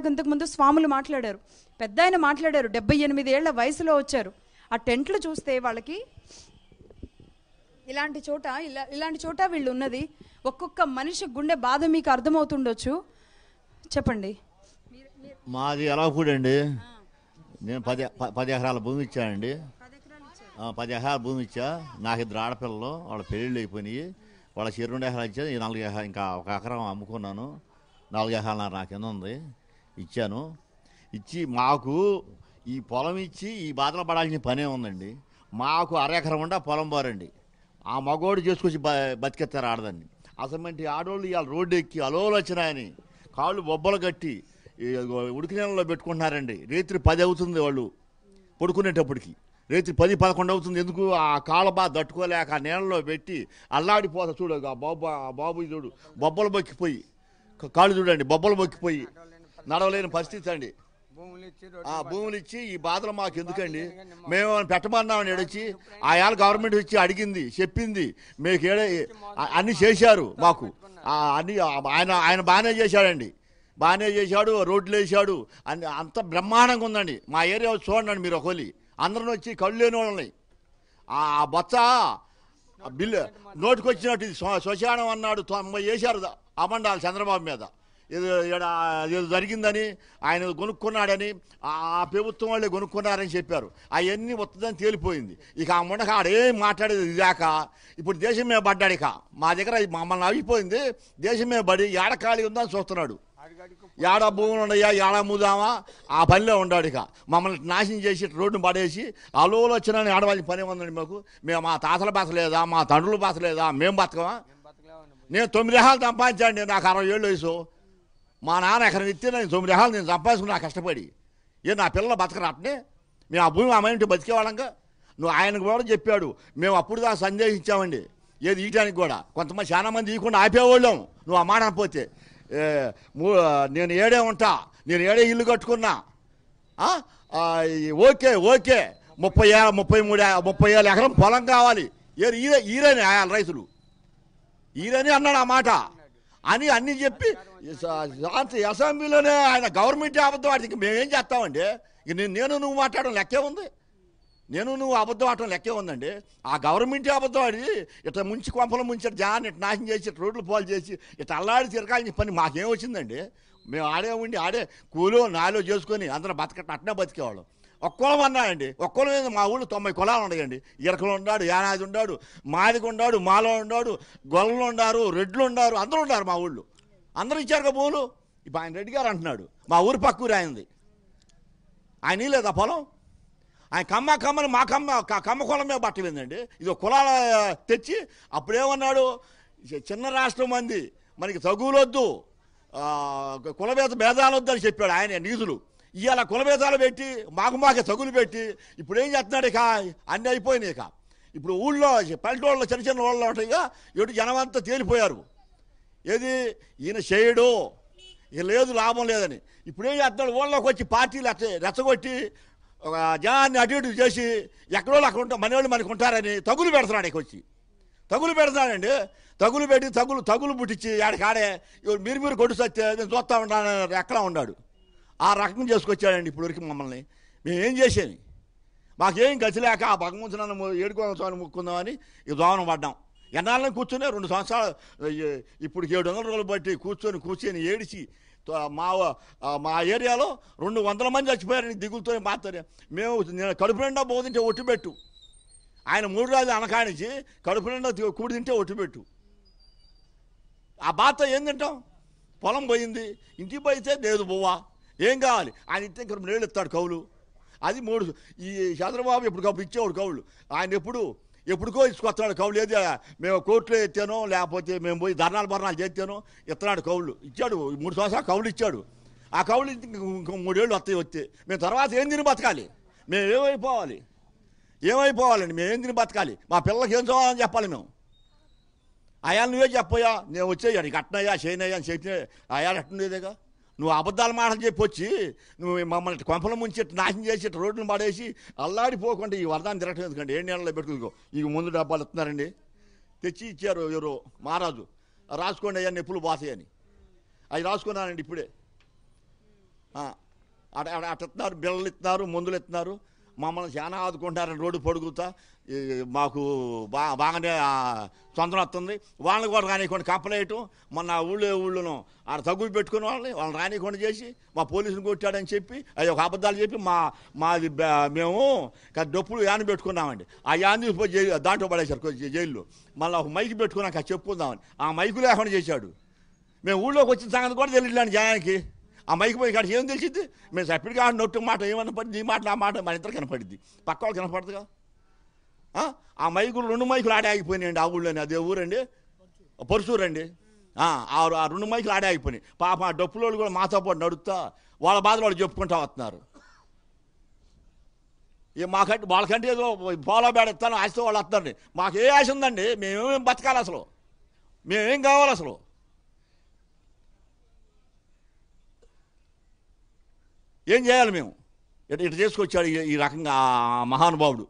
ఇందాక ఇంతకుముందు స్వాములు మాట్లాడారు పెద్ద ఆయన మాట్లాడారు డెబ్బై ఎనిమిది ఏళ్ల వయసులో వచ్చారు ఆ టెంట్లు చూస్తే వాళ్ళకి ఇలాంటి చోట ఇలా ఇలాంటి చోట వీళ్ళు ఉన్నది ఒక్కొక్క మనిషి గుండె బాధ మీకు అర్థమవుతుండొచ్చు చెప్పండి మాది ఎలవపూడి అండి నేను పది ప- పది ఎకరాల భూమి ఇచ్చానండి ఆ, పది ఎకరాల భూమి ఇచ్చా నాకు ఇద్దరు ఆడపిల్లలు వాళ్ళ పెళ్ళిళ్ళు అయిపోయినాయి వాళ్ళ చెరు రెండు ఎకరాలు ఇచ్చా ఈ నాలుగు ఎకరా ఇంకా ఒక ఎకరం అమ్ముకున్నాను నాలుగు ఎకరాలు నా కింద ఉంది ఇచ్చాను ఇచ్చి మాకు ఈ పొలం ఇచ్చి ఈ బాధలు పడాల్సిన పనే ఉందండి మాకు అర ఎకరం ఉండా పొలం బారండి ఆ మగోడు చేసుకొచ్చి బ బతికెత్తారు ఆడదాన్ని అసలు ఆడోళ్ళు ఇవాళ రోడ్డు ఎక్కి అలోలు వచ్చినాయని కాళ్ళు బొబ్బలు కట్టి ఈ ఉడికి నీళ్ళలో పెట్టుకుంటున్నారండి రాత్రి పది అవుతుంది వాళ్ళు పడుకునేటప్పటికి రాత్రి పది పదకొండు అవుతుంది ఎందుకు ఆ కాళ్ళ బాధ తట్టుకోలేక ఆ నీళ్ళలో పెట్టి అల్లాడిపోతా చూడు ఆ బాబు ఆ బాబు చూడు బొబ్బలు బొక్కిపోయి క- కాళ్ళు చూడండి బొబ్బలు బొక్కిపోయి నడవలేని పరిస్థితి అండి భూములు ఇచ్చి ఆ భూములు ఇచ్చి ఈ బాధలు మాకు ఎందుకండి మేము పెట్టమన్నామని ఏడొచ్చి ఆ ఏళ్ళ గవర్నమెంట్ వచ్చి అడిగింది చెప్పింది మీకు ఏడే ఆ- అన్ని చేశారు మాకు ఆ అన్ని ఆయన ఆయన బాగానే చేశాడండి బాగానే చేశాడు రోడ్లు వేసాడు అన్ని అంత బ్రహ్మాండంగా ఉందండి మా ఏరియా వచ్చి చూడండి మీరు ఒకలి అందరం వచ్చి కళ్ళు లేని వాళ్ళని ఆ బొత్స ఆ బిల్లు నోటికి వచ్చినట్టు ఇది శ్మ- శ్మశానం అన్నాడు తొంభై వేశారు అమండాలి చంద్రబాబు మీద ఏదో ఈడ ఏదో జరిగిందని ఆయన కొనుక్కున్నాడని ఆ ప్రభుత్వం వాళ్ళే కొనుక్కున్నారని చెప్పారు అవన్నీ వస్తుందని తేలిపోయింది ఇక ఆ ముండక ఆడేం మాట్లాడేది ఇదాక ఇప్పుడు దేశం మీద పడ్డాడు ఇక మా దగ్గర మమ్మల్ని అయిపోయింది దేశం మీద పడి ఏడ ఖాళీ ఉందని చూస్తున్నాడు అడిగడికి ఏడ భూములు ఉన్నాయా ఏడ అమ్ముదామా ఆ పనిలో ఉన్నాడు ఇక మమ్మల్ని నాశనం చేసి రోడ్డును పడేసి అలోలు వచ్చిన ఆడవాళ్ళని పని ఉందండి మాకు మేము మా తాతల బతలేదా మా తండ్రులు బతలేదా మేము బతకమా నేను బతకలేమని నేను తొమ్మిది రకాలు సంపాదించాను నాకు అరవై ఏళ్ళు వయసు మా నాన్న ఎక్కడ ఇస్తే నేను తొమ్మిది రకాలు నేను సంపాదించుకున్నా కష్టపడి ఏ నా పిల్లలు బతకరు అట్నే మేము ఆ భూమి అమ్మాయి ఉంటే బతికేవాళ్ళంగా నువ్వు ఆయనకు కూడా చెప్పాడు మేము అప్పుడు దాకా సందేహించామండి ఏది ఈయటానికి కూడా కొంతమంది చాలా మంది ఇవ్వకుండా ఆపేవాళ్ళం నువ్వు ఆ మాట అనకపోతే ఏ, మూ- నేను ఏడే ఉంటా నేను ఏడే ఇల్లు కట్టుకున్నా ఆ? ఆ, ఈ ఓకే ఓకే ముప్పై ఏ ముప్పై మూడు ఏ- ముప్పై ఏళ్ళ ఎకరం పొలం కావాలి ఏ ఈరే ఈరని ఆయన రైతులు ఈరని అన్నాడు ఆ మాట అని అన్ని చెప్పి స- శాంతి అసెంబ్లీలోనే ఆయన గవర్నమెంట్ అబద్ధం ఆడికి మేమేం చేస్తామండి ఇక నేను నేను నువ్వు మాట్లాడడం లెక్కే ఉంది నేను నువ్వు అబద్ధం ఆడటం లెక్కే ఉందండి ఆ గవర్నమెంట్ అబద్ధం ఆడి ఇట్లా ముంచి కొంపలు ముంచాడు జనాన్ని ఇట్లా నాశనం చేసి ఇట్లా రోడ్లు పాలు చేసి ఇట్లా అల్లాడి తిరగాల్సిన పని మాకేం వచ్చిందండి మేము ఆడే ఉండి ఆడే కూలో నాలో చేసుకొని అందరం బతకట్ట అట్నే బతికేవాళ్ళం ఒక్కలం అన్నాయండి ఒక్కలం మీద మా ఊళ్ళో తొంభై కులాలు ఉన్నాయండి ఇరకలు ఉన్నాడు యానాది ఉన్నాడు మాదిగా ఉన్నాడు మాలో ఉన్నాడు గొల్లలు ఉన్నారు రెడ్లు ఉన్నారు అందరూ ఉన్నారు మా ఊళ్ళో అందరూ ఇచ్చారు కదా భూములు ఇప్పుడు ఆయన రెడ్డి గారు అంటున్నాడు మా ఊరు పక్క ఊరు ఆయనది ఆయన లేదా పొలం ఆయన కమ్మ కమ్మని మా కమ్మ క- కమ్మ కులం మీద పట్టలేదండి ఇది ఒక కులాల తెచ్చి అప్పుడేమన్నాడు "చి- చిన్న రాష్ట్రం మంది మనకి తగులొద్దు ఆ, కులభేద భేదాలు వద్దని చెప్పాడు ఆయన నిధులు ఇవాళ కులభేదాలు పెట్టి మాకు మాకే తగులు పెట్టి ఇప్పుడు ఏం చేస్తున్నాడు ఇక అన్నీ అయిపోయినాయి ఇక ఇప్పుడు ఊళ్ళో పల్లెటూళ్ళలో చిన్న చిన్న ఊళ్ళో ఉంటాయిగా ఎటు జనం అంతా తేలిపోయారు ఏది ఈయన చేయడు ఇక లేదు లాభం లేదని ఇప్పుడు ఏం చేస్తున్నాడు ఊళ్ళోకి వచ్చి పార్టీలు రెచ్చ రెచ్చగొట్టి ఒక జనాన్ని అటు ఇటు చేసి ఎక్కడో అక్కడ ఉంటా మనవాళ్ళు మనకు ఉంటారని తగులు పెడుతున్నాడు ఇక వచ్చి తగులు పెడుతున్నాడండి తగులు పెట్టి తగులు తగులు పుట్టించి ఆడికాడే ఇవాళ మీరు మీరు కొట్టు సత్తే నేను చూస్తా ఉంటాను ఎక్కడ ఉన్నాడు ఆ రకం చేసుకొచ్చాడండి ఇప్పటివరకు మమ్మల్ని మేము ఏం చేసేది మాకేం గతి లేక ఆ భగవంతునన్ను ఏడుకోవాలి స్వామి ముక్కుందామని ఈ దోమనం పడ్డాం ఎన్నాళ్ళని కూర్చొని రెండు సంవత్సరాలు ఈ- ఇప్పుడు ఏడు వందల రోజులు బట్టి కూర్చొని కూర్చొని ఏడిచి తో- మా ఆ, మా ఏరియాలో రెండు వందల మంది చచ్చిపోయారని దిగులతో మాత్రమే మేము నేను కడుపు నిండా బోధింటే ఒట్టు పెట్టు ఆయన మూడు రాజులు అనకానించి కడుపు నిండా తి- కూడి తింటే ఒట్టు పెట్టు ఆ బాధ ఏం తింటాం పొలం పోయింది ఇంటికి పోయితే లేదు బువ్వా ఏం కావాలి ఆయన ఇస్తే ఇంక రెండు ఏళ్ళు ఇస్తాడు కౌలు అది మూడు ఈ చంద్రబాబు ఎప్పటికప్పుడు ఇచ్చేవాడు కౌలు ఆయన ఎప్పుడు ఎప్పుడుకో ఇసుకొస్తున్నాడు కౌలు ఏది మేము కోర్టులో ఎత్తానో లేకపోతే మేము పోయి ధర్నాలు బర్నాలు చేస్తానో ఇస్తున్నాడు కౌలు ఇచ్చాడు మూడు సంవత్సరాలు కౌలు ఇచ్చాడు ఆ కౌలు ఇంక ఇంకో మూడేళ్ళు వస్తాయి వస్తే మేము తర్వాత ఏం తిని బతకాలి మేము ఏమైపోవాలి ఏమైపోవాలండి మేము ఏం తిని బతకాలి మా పిల్లలకి ఏం చదవాలని చెప్పాలి మేము అయ్యా నువ్వే చెప్పయ్యా నేను వచ్చేయాడు ఇక అట్నయ్యా చేయనయ్యా అని చెప్పి అయ్యా అట్టుండేదేగా నువ్వు అబద్ధాల మాటలు చెప్పి వచ్చి నువ్వు మమ్మల్ని ఇట్ట కొంపల ముంచి ఇట్ట నాశనం చేసి ఇట్ట రోడ్డును పడేసి అల్లాడిపోకుండా ఈ వరదాన్ని తిరగటం ఎందుకండి ఏ నీళ్ళలో పెట్టుకో ఇక ముందు డబ్బాలు ఇస్తున్నారండి తెచ్చి ఇచ్చారు ఎవరో మహారాజు రాసుకోండి అయ్యా నొప్పులు బాతాయని అవి రాసుకున్నానండి ఇప్పుడే ఆ, అట అట అట ఇస్తున్నారు బిళ్ళలు ఇస్తున్నారు మందులు ఇస్తున్నారు మమ్మల్ని చాలా ఆదుకుంటారని రోడ్డు పొడుగుతా ఈ మాకు బా బాగానే ఆ, తొందర వస్తుంది వాళ్ళని కూడా రానివ్వకుండా కంపలేయటం మొన్న ఆ ఊళ్ళో ఊళ్ళోనూ ఆడ తగ్గు పెట్టుకున్న వాళ్ళని వాళ్ళని రానివ్వకుండా చేసి మా పోలీసుని కొట్టాడని చెప్పి అది ఒక అబద్ధాలు చెప్పి మా మాది బ- మేము కాస్త డప్పులు యాని పెట్టుకున్నామండి ఆ యాని తీసుకుపోయి జై- దాంట్లో పడేశారు కొంచెం జైల్లో మళ్ళీ ఒక మైక్ పెట్టుకున్నాక అది చెప్పుకుందామని ఆ మైకు లేకుండా చేశాడు మేము ఊళ్ళోకి వచ్చిన సంగతి కూడా తెలియట్లేండి జనానికి ఆ మైకి పోయి కాడ ఏం తెలిసింది మేము సప్పిడిగా ఆడిన నొట్టు మాట ఏమన్నా పడింది ఈ మాట నా మాట మన ఇద్దరు కనపడింది పక్క వాళ్ళు కనపడదుగా ఆ? ఆ మైకులు రెండు మైకులు ఆడే ఆగిపోయినాయండి ఆ ఊళ్ళోని అదే ఊరండి పరుసూరండి ఆ, ఆ ఆ రెండు మైకులు ఆడే ఆగిపోయినాయి పాప ఆ డప్పులోళ్ళు కూడా మాతో పాటు నడుపుతా వాళ్ళ బాధలు వాళ్ళు చెప్పుకుంటా వస్తున్నారు ఏ మాకంటే వాళ్ళకంటే ఏదో పోలా బేడ ఇస్తాను ఆశతో వాళ్ళు వస్తారండి మాకు ఏ ఆశ ఉందండి మేమేం బతకాలి అసలు మేమేం కావాలి అసలు ఏం చేయాలి మేము ఇటు ఇటు చేసుకొచ్చాడు ఈ- ఈ రకంగా ఆ మహానుభావుడు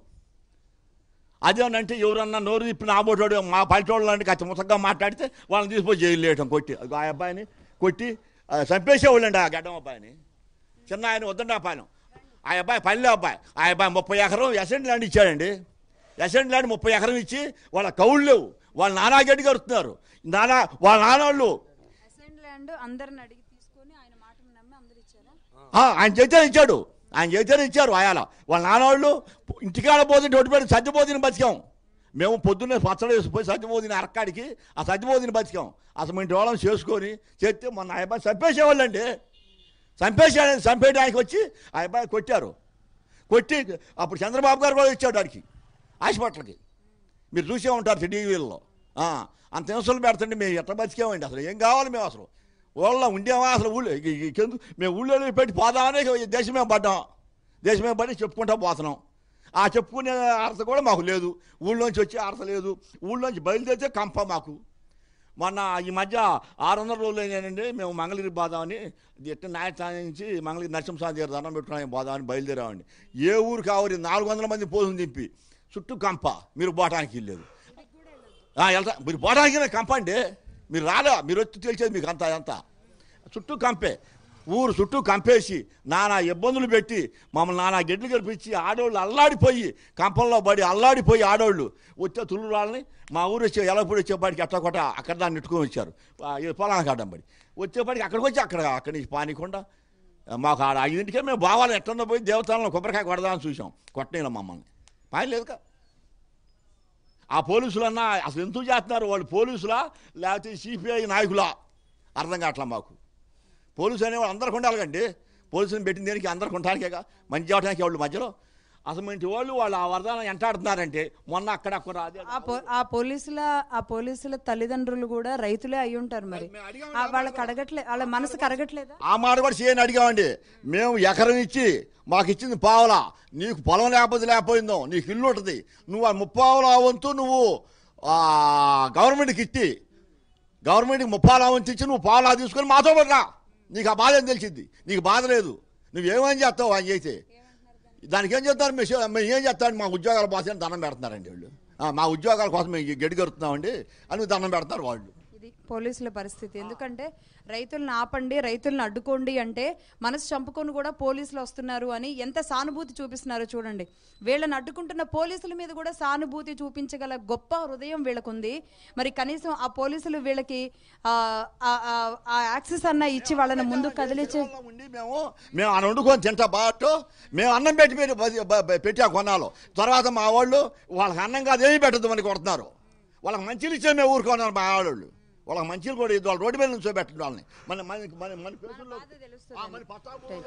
అదేమనంటే ఎవరన్నా నోరు తిప్పి నాబోటాడు మా పల్లెటోళ్ళు అంటే కాస్త ముసగ్గా మాట్లాడితే వాళ్ళని తీసుకుపోయి జైలు వేయటం కొట్టి అదిగో ఆ అబ్బాయిని కొట్టి ఆ, చంపేసేవాళ్ళండి ఆ గడ్డం అబ్బాయిని చిన్న ఆయన వద్దండి ఆ పాయనం ఆ అబ్బాయి పల్లె అబ్బాయి ఆ అబ్బాయి ముప్పై ఎకరం ఎసెంట్ ల్యాండ్ ఇచ్చాడండి ఎసెంట్ ల్యాండ్ ముప్పై ఎకరం ఇచ్చి వాళ్ళ కౌళ్ళు లేవు వాళ్ళ నానా గడ్డి కడుతున్నారు నానా వాళ్ళ నాన్నోళ్ళు అసెంట్ ల్యాండ్ అందరిని అడిగి తీసుకొని ఆయన మాటను నమ్మి అందరు ఇచ్చారా ఆ, ఆయన చేతనే ఇచ్చాడు ఆయన చేతనే ఇచ్చారు ఆయాల వాళ్ళ నాన్నవాళ్ళు ఇంటికాడ పోతుంటే ఒడిపెట్టి సత్యబోధిని బతికాం మేము పొద్దున్నే పచ్చడి వేసిపోయి సత్యబోధిని అరక్కాడికి ఆ సత్యబోధిని బతికాం అసలు ఇంటి వాళ్ళని చేసుకొని చేస్తే మొన్న ఆ అబ్బాయి చంపేసేవాళ్ళండి చంపేసే చంపేయడానికి వచ్చి ఆ అబ్బాయి కొట్టారు కొట్టి అప్పుడు చంద్రబాబు గారు కూడా ఇచ్చాడు వాడికి హాస్పిటల్కి మీరు చూసే ఉంటారు టీవీల్లో అంత హింసలు పెడుతుంటే మేము ఎట్లా బతికేమండి అసలు ఏం కావాలి మేము అసలు ఊళ్ళో ఉండేవా అసలు ఊళ్ళో ఇక- ఇక- ఇకెందుకు మేము ఊళ్ళో పెట్టి పోదామనే ఇక దేశమే పడ్డాం దేశమే పడి చెప్పుకుంటా పోతున్నాం ఆ చెప్పుకునే అర్హత కూడా మాకు లేదు ఊళ్ళోంచి వచ్చే అర్హత లేదు ఊళ్ళోంచి బయలుదేరితే కంప మాకు మొన్న ఈ మధ్య ఆరు వందల రోజులు అయినాయండి మేము మంగళగిరి పోదామని ఎట్ట నాయస్థానం నుంచి మంగళగిరి నరసింహస్వామి దగ్గర దండం పెట్టుకుని పోదామని బయలుదేరామండి ఏ ఊరు కావాలి నాలుగు వందల మంది పోసుని దింపి చుట్టూ కంప మీరు పోవటానికి వెళ్ళలేదు వెళ్తా మీరు పోవడానికి కంప అండి మీరు రాలే మీరు వచ్చి తెలిసేది మీకు అంతా అంతా చుట్టూ కంపే ఊరు చుట్టూ కంపేసి నానా ఇబ్బందులు పెట్టి మమ్మల్ని నానా గెడ్లు గడిపించి ఆడోళ్ళు అల్లాడిపోయి కంపంలో పడి అల్లాడిపోయి ఆడోళ్ళు వచ్చే తుళ్ళు వాళ్ళని మా ఊరు వచ్చే ఎలపూడి వచ్చేపాటికి ఎట్లా కొట్ట అక్కడ దాన్ని నెట్టుకొని వచ్చారు ఆ, ఈ పొలానికి అడ్డం పడి వచ్చేపాటికి అక్కడికి వచ్చి అక్కడ అక్కడి నుంచి పానీకుండా మాకు ఆడ ఐదింటికే మేము బావాలి ఎట్లన్నా పోయి దేవతలను కొబ్బరికాయ కొడదామని చూసాం కొట్టనీళ్ళ మమ్మల్ని పాయలేదుగా లేదుగా ఆ పోలీసులన్నా అసలు ఎందుకు చేస్తున్నారు వాళ్ళు పోలీసులా లేకపోతే సిపిఐ నాయకులా అర్థం కావట్లా మాకు పోలీసు అనేవాళ్ళు అందరికి ఉండాలిగండి పోలీసుని పెట్టిన దేనికి అందరికి ఉండటానికేగా మంచి అవడానికి వాళ్ళు మధ్యలో అసలు మంచి వాళ్ళు వాళ్ళు ఆ వరదానం ఎంటాడుతున్నారంటే మొన్న అక్కడక్కడ అదే ఆ పో ఆ పోలీసుల ఆ పోలీసుల తల్లిదండ్రులు కూడా రైతులే అయి ఉంటారు మరి మేము అడిగాం ఆ వాళ్ళకి అడగట్లే వాళ్ళ మనసు కరగట్లేదా ఆ మాట కూడా చేయని అడిగామండి మేము ఎకరం ఇచ్చి మాకు ఇచ్చింది పావలా నీకు పొలం లేకపోతే లేకపోయిందో నీకు ఇల్లు ఉంటుంది నువ్వు ఆ ముప్పావులా వంతు నువ్వు ఆ, గవర్నమెంట్కి ఇచ్చి గవర్నమెంట్కి ముప్పాలా వంతు ఇచ్చి నువ్వు పావులా తీసుకొని మాతో పడరా నీకు ఆ బాధ ఏం తెలిసింది నీకు బాధ లేదు నువ్వేమని చేస్తావు ఆయన చేస్తే దానికి ఏం చేస్తారు మేము మేము ఏం చేస్తాం మా ఉద్యోగాల కోసం దండం పెడుతున్నారండి వాళ్ళు ఆ, మా ఉద్యోగాల కోసం మేము గడ్డి కడుతున్నామండి అని దండం పెడతారు వాళ్ళు ఇది పోలీసుల పరిస్థితి ఎందుకంటే రైతులను ఆపండి రైతులను అడ్డుకోండి అంటే మనసు చంపుకొని కూడా పోలీసులు వస్తున్నారు అని ఎంత సానుభూతి చూపిస్తున్నారో చూడండి వీళ్ళని అడ్డుకుంటున్న పోలీసుల మీద కూడా సానుభూతి చూపించగల గొప్ప హృదయం వీళ్ళకుంది మరి కనీసం ఆ పోలీసులు వీళ్ళకి ఆ, ఆ, ఆ, ఆ యాక్సెస్ అన్న ఇచ్చి వాళ్ళని ముందుకు కదిలించే దేశంలో ఉండి మేము మేము అన్న వండుకొని తింటా బాటు మేము అన్నం పెట్టి మీరు బతి- బ- బ- పెట్టా కొన్నాళ్ళు తర్వాత మా వాళ్ళు వాళ్ళకి అన్నం కాదు ఏమీ పెట్టద్దు మనకి కొడుతున్నారు వాళ్ళకి మంచిలు ఇచ్చే మేము ఊరుకున్నారు మా వాళ్ళు వాళ్ళకి మంచిలు కూడా ఇది వాళ్ళ రోడ్డు మీద నుంచో పెట్టండి వాళ్ళని మన మన మన మన కేసుల్లో- ఆ, మరి పట్టాపు